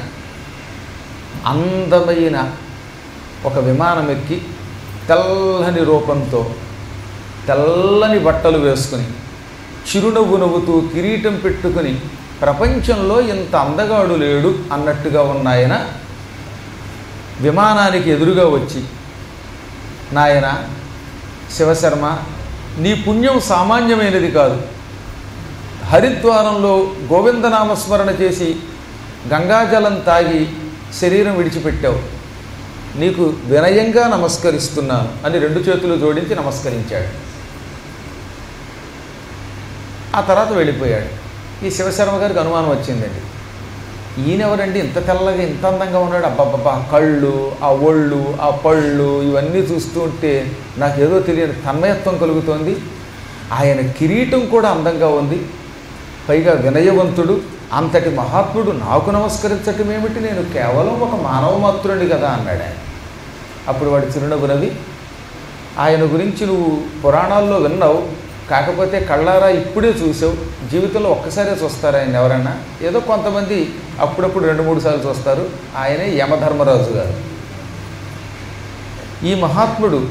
[SPEAKER 1] అందమైన ఒక విమానం ఎక్కి తెల్లని రూపంతో తెల్లని బట్టలు వేసుకుని చిరునవ్వు నవ్వుతూ కిరీటం పెట్టుకుని ప్రపంచంలో ఇంత అందగాడు లేడు అన్నట్టుగా ఉన్న ఆయన విమానానికి ఎదురుగా వచ్చి నాయన శివశర్మ నీ పుణ్యం సామాన్యమైనది కాదు హరిద్వారంలో గోవిందనామస్మరణ చేసి గంగాజలం తాగి శరీరం విడిచిపెట్టావు నీకు వినయంగా నమస్కరిస్తున్నాను అని రెండు చేతులు జోడించి నమస్కరించాడు ఆ తర్వాత వెళ్ళిపోయాడు ఈ శివశర్మ గారికి అనుమానం వచ్చిందండి ఈయనెవరండి ఇంత తెల్లగా ఇంత అందంగా ఉన్నాడు అబ్బబ్బబ్బా కళ్ళు ఆ ఒళ్ళు ఆ పళ్ళు ఇవన్నీ చూస్తూ ఉంటే నాకేదో తెలియని తన్మయత్వం కలుగుతోంది ఆయన కిరీటం కూడా అందంగా ఉంది పైగా వినయవంతుడు అంతటి మహాత్ముడు నాకు నమస్కరించటం ఏమిటి నేను కేవలం ఒక మానవ మాత్రుని కదా అన్నాడు ఆయన అప్పుడు వాడు చిరునవ్వు నవ్వి ఆయన గురించి నువ్వు పురాణాల్లో విన్నావు కాకపోతే కళ్ళారా ఇప్పుడే చూసావు జీవితంలో ఒక్కసారే చూస్తారు ఆయన ఎవరన్నా ఏదో కొంతమంది అప్పుడప్పుడు రెండు మూడు సార్లు చూస్తారు ఆయనే యమధర్మరాజు గారు ఈ మహాత్ముడు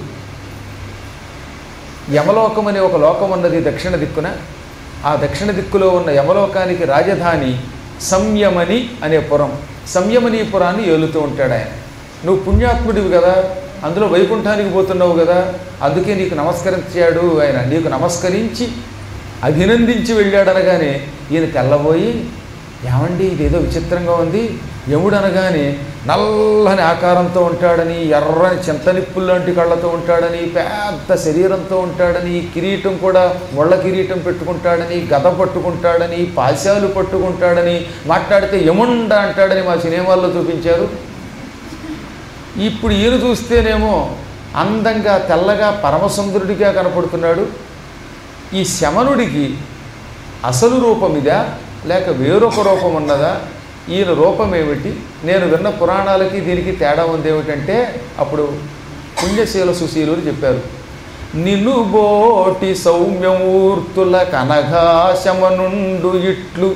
[SPEAKER 1] యమలోకం అనే ఒక లోకం ఉన్నది దక్షిణ దిక్కున ఆ దక్షిణ దిక్కులో ఉన్న యమలోకానికి రాజధాని సంయమని అనే పురం సంయమని పురాన్ని ఏలుతూ ఉంటాడు ఆయన నువ్వు పుణ్యాత్ముడివి కదా అందులో వైకుంఠానికి పోతున్నావు కదా అందుకే నీకు నమస్కరించాడు ఆయన నీకు నమస్కరించి అభినందించి వెళ్ళాడు అనగానే ఈయన తెల్లబోయి ఏమండి ఇదేదో విచిత్రంగా ఉంది యముడు అనగానే నల్లని ఆకారంతో ఉంటాడని ఎర్రని చింతనిప్పులు లాంటి కళ్ళతో ఉంటాడని పెద్ద శరీరంతో ఉంటాడని కిరీటం కూడా ముళ్ళ కిరీటం పెట్టుకుంటాడని గద పట్టుకుంటాడని పాశాలు పట్టుకుంటాడని మాట్లాడితే యముండ అంటాడని మా సినిమాల్లో చూపించారు ఇప్పుడు ఈయన చూస్తేనేమో అందంగా తెల్లగా పరమసుందరుడిగా కనపడుతున్నాడు ఈ శమనుడికి అసలు రూపం ఇదా లేక వేరొక రూపం ఉన్నదా ఈయన రూపం ఏమిటి నేను విన్న పురాణాలకి దీనికి తేడా ఉంది ఏమిటంటే అప్పుడు పుణ్యశీల సుశీలుడు చెప్పారు నిన్ను బోటి సౌమ్యమూర్తుల కనఘాశమనుండు ఇట్లు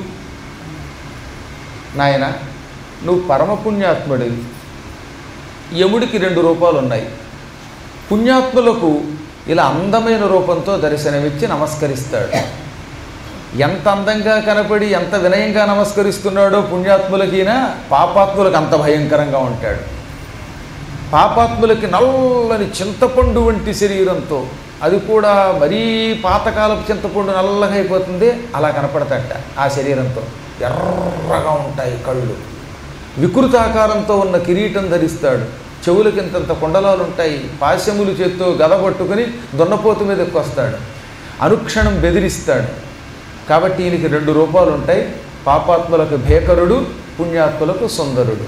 [SPEAKER 1] నాయన నువ్వు పరమపుణ్యాత్ముడివి యముడికి రెండు రూపాలు ఉన్నాయి పుణ్యాత్ములకు ఇలా అందమైన రూపంతో దర్శనమిచ్చి నమస్కరిస్తాడు ఎంత అందంగా కనపడి ఎంత వినయంగా నమస్కరిస్తున్నాడో పుణ్యాత్ములకినా పాపాత్ములకు అంత భయంకరంగా ఉంటాడు పాపాత్ములకి నల్లని చింతపండు వంటి శరీరంతో అది కూడా మరీ పాతకాలపు చింతపండు నల్లగా అయిపోతుంది అలా కనపడతట ఆ శరీరంతో ఎర్రగా ఉంటాయి కళ్ళు వికృతాకారంతో ఉన్న కిరీటం ధరిస్తాడు చెవులకి ఇంతంత కుండలాలు ఉంటాయి పాశములు చేత్తో గద పట్టుకుని దున్నపోతు మీద వస్తాడు అనుక్షణం బెదిరిస్తాడు కాబట్టి ఈయనకి రెండు రూపాలు ఉంటాయి పాపాత్ములకు భేకరుడు పుణ్యాత్ములకు సుందరుడు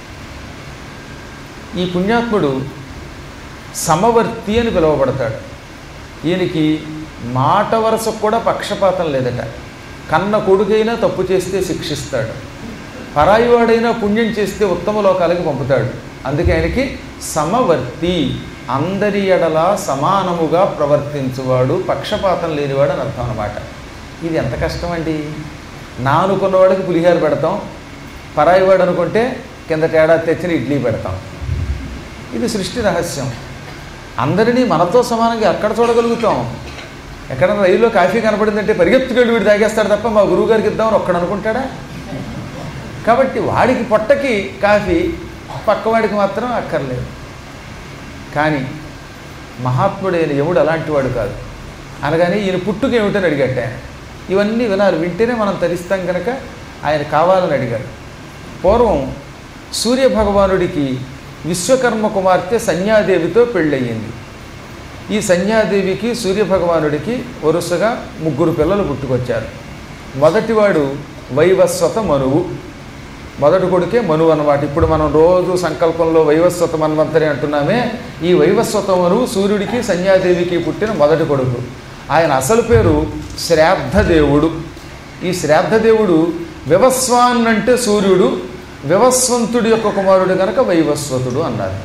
[SPEAKER 1] ఈ పుణ్యాత్ముడు సమవర్తి అని పిలువబడతాడు ఈయనకి మాట వరసకు కూడా పక్షపాతం లేదట కన్న కొడుకైనా తప్పు చేస్తే శిక్షిస్తాడు పరాయివాడైనా పుణ్యం చేస్తే ఉత్తమ లోకాలకి పంపుతాడు అందుకే ఆయనకి సమవర్తి అందరి ఎడల సమానముగా ప్రవర్తించువాడు పక్షపాతం లేనివాడు అని అర్థం అనమాట ఇది ఎంత కష్టం అండి నా అనుకున్నవాడికి పులిహార పెడతాం పరాయివాడు అనుకుంటే కింద తేడా తెచ్చిన ఇడ్లీ పెడతాం ఇది సృష్టి రహస్యం అందరినీ మనతో సమానంగా ఎక్కడ చూడగలుగుతాం ఎక్కడైనా రైల్లో కాఫీ కనపడిందంటే పరిగెత్తుకెళ్ళి వీడు తాగేస్తాడు తప్ప మా గురువుగారికి ఇద్దామని ఒక్కడు అనుకుంటాడా కాబట్టి వాడికి పొట్టకి కాఫీ పక్కవాడికి మాత్రం అక్కర్లేదు కానీ మహాత్ముడైన యముడు అలాంటి వాడు కాదు అనగానే ఈయన పుట్టుక ఏమిటని అడిగట్ట ఆయన ఇవన్నీ వినాలి వింటేనే మనం తరిస్తాం కనుక ఆయన కావాలని అడిగాడు పూర్వం సూర్యభగవానుడికి విశ్వకర్మ కుమార్తె సంధ్యాదేవితో పెళ్ళయింది ఈ సంధ్యాదేవికి సూర్యభగవానుడికి వరుసగా ముగ్గురు పిల్లలు పుట్టుకొచ్చారు మొదటివాడు వైవస్వత మనువు మొదటి కొడుకే మనువు అన్నమాట ఇప్పుడు మనం రోజు సంకల్పంలో వైవస్వత మన్వంతరి అంటున్నామే ఈ వైవస్వత మనువు సూర్యుడికి సంధ్యాదేవికి పుట్టిన మొదటి కొడుకు ఆయన అసలు పేరు శ్రాద్ధదేవుడు ఈ శ్రాద్ధదేవుడు వివస్వాన్ అంటే సూర్యుడు వివస్వంతుడి యొక్క కుమారుడు కనుక వైవస్వతుడు అన్నారు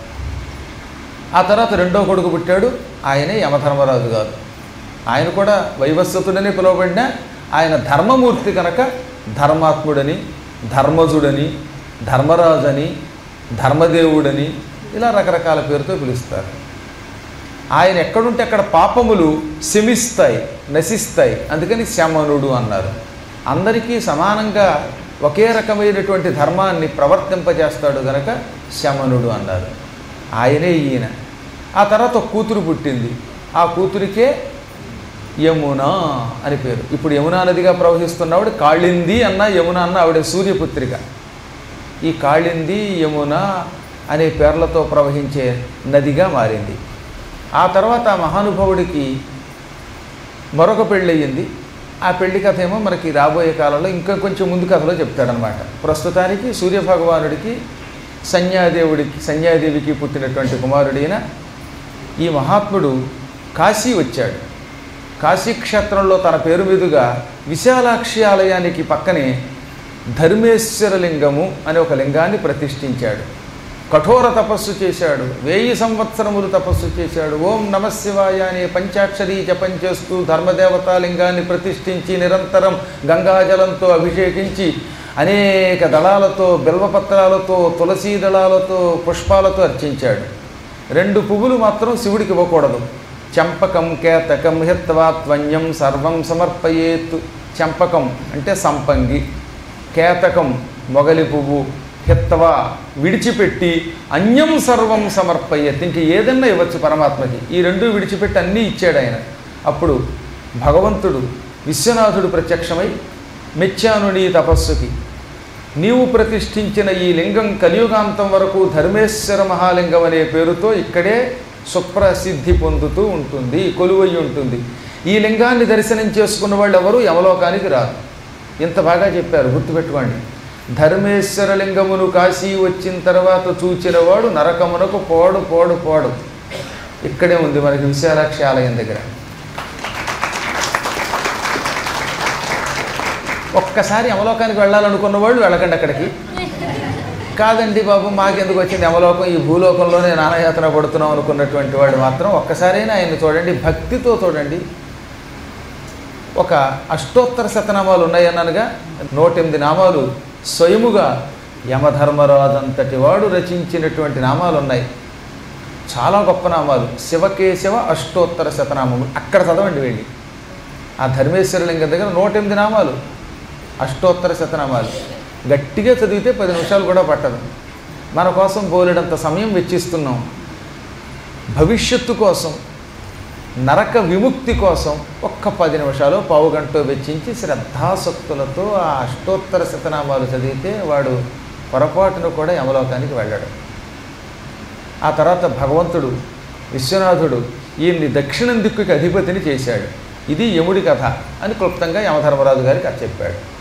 [SPEAKER 1] ఆ తర్వాత రెండో కొడుకు పుట్టాడు ఆయనే యమధర్మరాజు గారు ఆయన కూడా వైవస్వతుడని పిలువబడిన ఆయన ధర్మమూర్తి కనుక ధర్మాత్ముడని ధర్మజుడని ధర్మరాజని ధర్మదేవుడని ఇలా రకరకాల పేరుతో పిలుస్తారు ఆయన ఎక్కడుంటే అక్కడ పాపములు శమిస్తాయి నశిస్తాయి అందుకని శమనుడు అన్నారు అందరికీ సమానంగా ఒకే రకమైనటువంటి ధర్మాన్ని ప్రవర్తింపజేస్తాడు గనక శమనుడు అన్నారు ఆయనే ఈయన ఆ తర్వాత ఒక కూతురు పుట్టింది ఆ కూతురికే యమున అని పేరు ఇప్పుడు యమునా నదిగా ప్రవహిస్తున్నవాడు కాళింది అన్న యమున అన్న ఆవిడ సూర్యపుత్రిక ఈ కాళింది యమున అనే పేర్లతో ప్రవహించే నదిగా మారింది ఆ తర్వాత ఆ మహానుభావుడికి మరొక పెళ్ళయింది ఆ పెళ్లి కథ ఏమో మనకి రాబోయే కాలంలో ఇంకా కొంచెం ముందు కథలో చెప్తాడనమాట ప్రస్తుతానికి సూర్యభగవానుడికి సంధ్యాదేవుడికి సంధ్యాదేవికి పుట్టినటువంటి కుమారుడైన ఈ మహాత్ముడు కాశీ వచ్చాడు కాశీ క్షేత్రంలో తన పేరు మీదుగా విశాలాక్షి ఆలయానికి పక్కనే ధర్మేశ్వర లింగము అనే ఒక లింగాన్ని ప్రతిష్ఠించాడు కఠోర తపస్సు చేశాడు వెయ్యి సంవత్సరములు తపస్సు చేశాడు ఓం నమశివాయ అనే పంచాక్షరీ జపం చేస్తూ ధర్మదేవతా లింగాన్ని ప్రతిష్ఠించి నిరంతరం గంగాజలంతో అభిషేకించి అనేక దళాలతో బిల్వపత్రాలతో తులసీ దళాలతో పుష్పాలతో అర్చించాడు రెండు పువ్వులు మాత్రం శివుడికి ఇవ్వకూడదు చంపకం కేతకం హిత్వా త్వన్యం సర్వం సమర్పయేత్ చంపకం అంటే సంపంగి కేతకం మొగలి పువ్వు హిత్వా విడిచిపెట్టి అన్యం సర్వం సమర్పయ్యత్ ఇంక ఏదన్నా ఇవ్వచ్చు పరమాత్మకి ఈ రెండు విడిచిపెట్టి అన్నీ ఇచ్చాడు ఆయన అప్పుడు భగవంతుడు విశ్వనాథుడు ప్రత్యక్షమై మెచ్చాను నీ తపస్సుకి నీవు ప్రతిష్ఠించిన ఈ లింగం కలియుగాంతం వరకు ధర్మేశ్వర మహాలింగం అనే పేరుతో ఇక్కడే సుప్రసిద్ధి పొందుతూ ఉంటుంది కొలువై ఉంటుంది ఈ లింగాన్ని దర్శనం చేసుకున్న వాళ్ళు ఎవరు యమలోకానికి రారు ఇంత బాగా చెప్పారు గుర్తుపెట్టుకోండి ధర్మేశ్వర లింగమును కాశీ వచ్చిన తర్వాత చూచినవాడు నరకమునకు పోడు పోడు పోడు ఇక్కడే ఉంది మనకి విశాలాక్షి ఆలయం దగ్గర ఒక్కసారి యమలోకానికి వెళ్ళాలనుకున్న వాళ్ళు వెళ్ళకండి అక్కడికి కాదండి బాబు మాకెందుకు వచ్చింది యమలోకం ఈ భూలోకంలోనే నానాయాతన పడుతున్నాం అనుకున్నటువంటి వాడు మాత్రం ఒక్కసారైనా ఆయన్ని చూడండి భక్తితో చూడండి ఒక అష్టోత్తర శతనామాలు ఉన్నాయన్నానుగా నూటెనిమిది నామాలు స్వయముగా యమధర్మరాజంతటి వాడు రచించినటువంటి నామాలు ఉన్నాయి చాలా గొప్ప నామాలు శివకేశవ అష్టోత్తర శతనామములు అక్కడ చదవండి వెళ్ళి ఆ ధర్మేశ్వర లింగం దగ్గర నూటెనిమిది నామాలు అష్టోత్తర శతనామాలు గట్టిగా చదివితే పది నిమిషాలు కూడా పట్టదు మన కోసం బోలెడంత సమయం వెచ్చిస్తున్నాం భవిష్యత్తు కోసం నరక విముక్తి కోసం ఒక్క పది నిమిషాలు పావు గంట వెచ్చించి శ్రద్ధాసక్తులతో ఆ అష్టోత్తర శతనామాలు చదివితే వాడు పొరపాటును కూడా యమలోకానికి వెళ్ళాడు ఆ తర్వాత భగవంతుడు విశ్వనాథుడు ఈయన్ని దక్షిణం దిక్కుకి అధిపతిని చేశాడు ఇది యముడి కథ అని క్లుప్తంగా యమధర్మరాజు గారికి అది చెప్పాడు